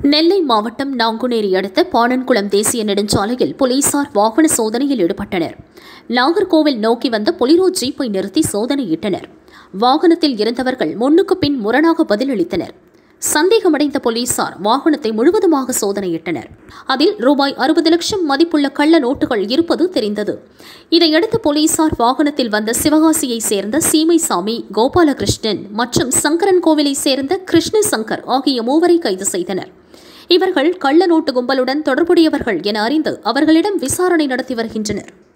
நெல்லை மாவட்டம் நாங்குநேரி அடுத்த பாணன்குளம் தேசிய நெடுஞ்சாலையில் போலீசார் வாகன சோதனையில் ஈடுபட்டனர் நாகர்கோவில் நோக்கி வந்த பொலிரோ ஜீப்பை நிறுத்தி சோதனையிட்டனர் வாகனத்தில் இருந்தவர்கள் முன்னுக்கு பின் முரணாக பதிலளித்தனர் சந்தேகமடைந்த போலீசார் வாகனத்தை முழுவதுமாக சோதனையிட்டனர் அதில் ரூபாய் அறுபது லட்சம் மதிப்புள்ள கள்ள நோட்டுகள் இருப்பது தெரிந்தது இதையடுத்து போலீசார் வாகனத்தில் வந்த சிவகாசியைச் சேர்ந்த சீமைசாமி கோபாலகிருஷ்ணன் மற்றும் சங்கரன் கோவிலைச் சேர்ந்த கிருஷ்ண சங்கர் ஆகிய மூவரை கைது செய்தனர் இவர்கள் கள்ள நோட்டு கும்பலுடன் தொடர்புடையவர்கள் என அறிந்து அவர்களிடம் விசாரணை நடத்தி வருகின்றனர்